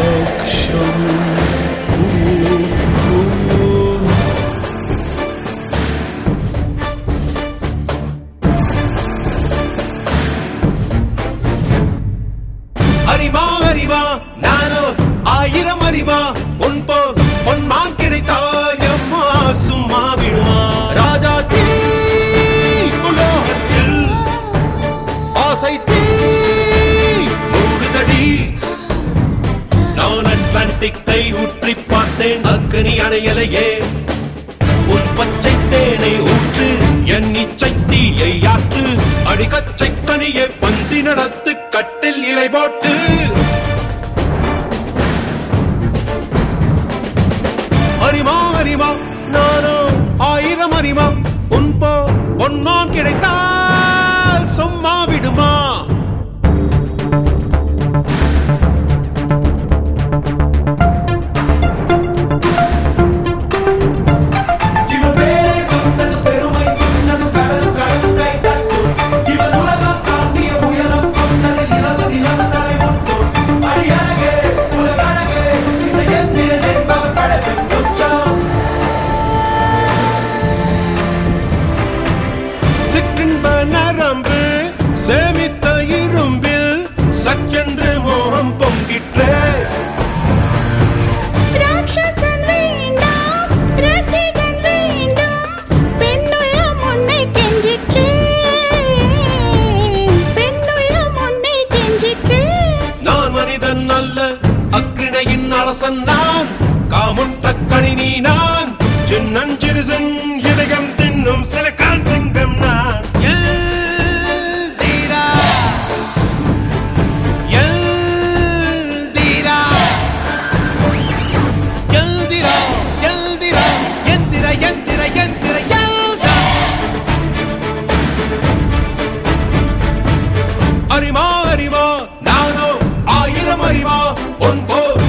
akşamın ufkun அறிவா அறிவா நானோ ஆயிரம் அறிவா உன் போல் பொன்மான் கிடைத்தாய் அம்மா சும்மா விடுமா ராஜா தீ உலோகத்தில் ஆசை தீ மூடுதடி நான் அட்லாண்டிக்கை உற்றி பார்த்தேன் அக்கனி அணையலையே உன் பச்சை தேனை ஊற்று என் இச்சை தீயை ஆற்று அடிகச்சை கனியை பந்தி நடத்து கட்டில் இலை போட்டு அறிமா அறிமா நானோ ஆயிரம் அறிமா உன் போ பொன்மான் கிடைத்தால் சும்மா விடுமா இவன் பேரை சொன்னது பெருமை சொன்னது கடலும் கடலும் கை தட்டும் இவன் உலகம் தாண்டிய உயரம் கொண்டது நிலவு நிலவு தலை முட்டும் அடியழகே உலகழகே இந்த எந்திரன் என்பவன் படைப்பின் உச்சம் சிற்றின்ப நரம்பு சேமித்த இரும்பில் சற்றென்று மோகம் பொங்கிற்றே ராட்சசன் வேண்டாம் ரசிகன் வேண்டும் பெண்ணுள்ளம் உன்னை கெஞ்சிற்று பெண்ணுள்ளம் உன்னை கெஞ்சிற்று நான் மனிதன் அல்ல அக்கிணையின் அரசன் நான் காமுற்ற கணினி நான் சின்னஞ்சிறுசன் இதயம் தின்னும் சிலக்கான் சிங்கம் நான் எல்தீரா, எல்தீரா, எல்திரா, எல்திரா, எந்திர, எந்திர, எந்திர, எல்தா. அறிமா அறிமா நானோ ஆயிரம் அறிவா உன் போல்